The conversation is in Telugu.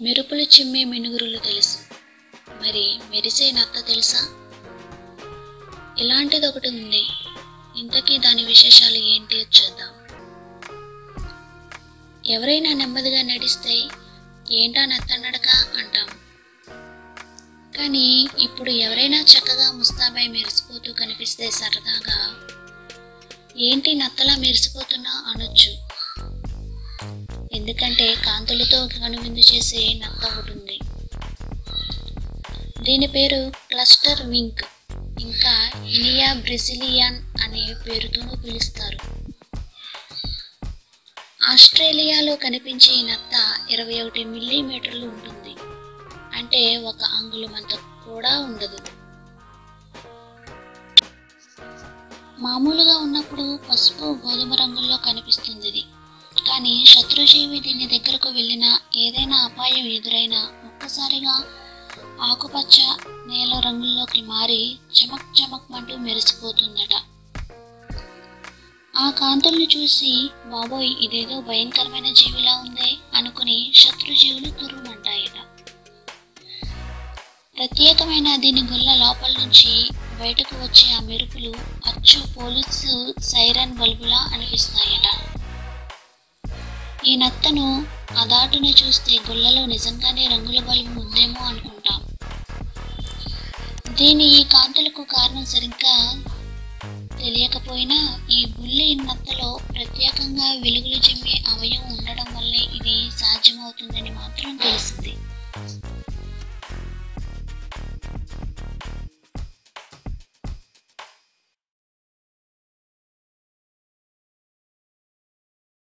మెరుపులు చిమ్మే మినుగురులు తెలుసు మరి మెరిసే నత్త తెలుసా ఇలాంటిది ఒకటి ఉంది ఇంతకీ దాని విశేషాలు ఏంటి చూద్దాం ఎవరైనా నెమ్మదిగా నడిస్తే ఏంటా నత్త నడక అంటాం కానీ ఇప్పుడు ఎవరైనా చక్కగా ముస్తాబై మెరిసిపోతూ కనిపిస్తే సరదాగా ఏంటి నత్తలా మెరిసిపోతున్నా అనొచ్చు ఎందుకంటే కాంతులతో కనువిందు చేసే నత్త ఒకటి ఉంది దీని పేరు క్లస్టర్ వింక్ ఇంకా ఇనియా బ్రెజిలియన్ అనే పేరుతోనూ పిలుస్తారు ఆస్ట్రేలియాలో కనిపించే ఈ నత్త ఇరవై ఒకటి మిల్లీమీటర్లు ఉంటుంది అంటే ఒక అంగుళం అంత కూడా ఉండదు మామూలుగా ఉన్నప్పుడు పసుపు గోధుమ రంగుల్లో కనిపిస్తుంది ఇది కానీ శత్రుజీవి దీని దగ్గరకు వెళ్ళినా ఏదైనా అపాయం ఎదురైనా ఒక్కసారిగా ఆకుపచ్చ నేల రంగుల్లోకి మారి చమక్ చమక్ అంటూ మెరిసిపోతుందట ఆ కాంతుల్ని చూసి బాబోయ్ ఇదేదో భయంకరమైన జీవిలా ఉందే అనుకుని శత్రుజీవులు తుర్రుమంటాయట ప్రత్యేకమైన దీని గుల్ల లోపల నుంచి బయటకు వచ్చే ఆ మెరుపులు అచ్చు పోలీసు సైరన్ బల్బులా అనిపిస్తాయట ఈ నత్తను అదాటున చూస్తే గుల్లలో నిజంగానే రంగుల బల్బు ఉందేమో అనుకుంటాం దీని ఈ కాంతులకు కారణం సరిగ్గా తెలియకపోయినా ఈ బుల్లి నత్తలో ప్రత్యేకంగా వెలుగులు చిమ్మే అవయవం ఉండడం వల్లే ఇది సాధ్యమవుతుందని మాత్రం తెలిసింది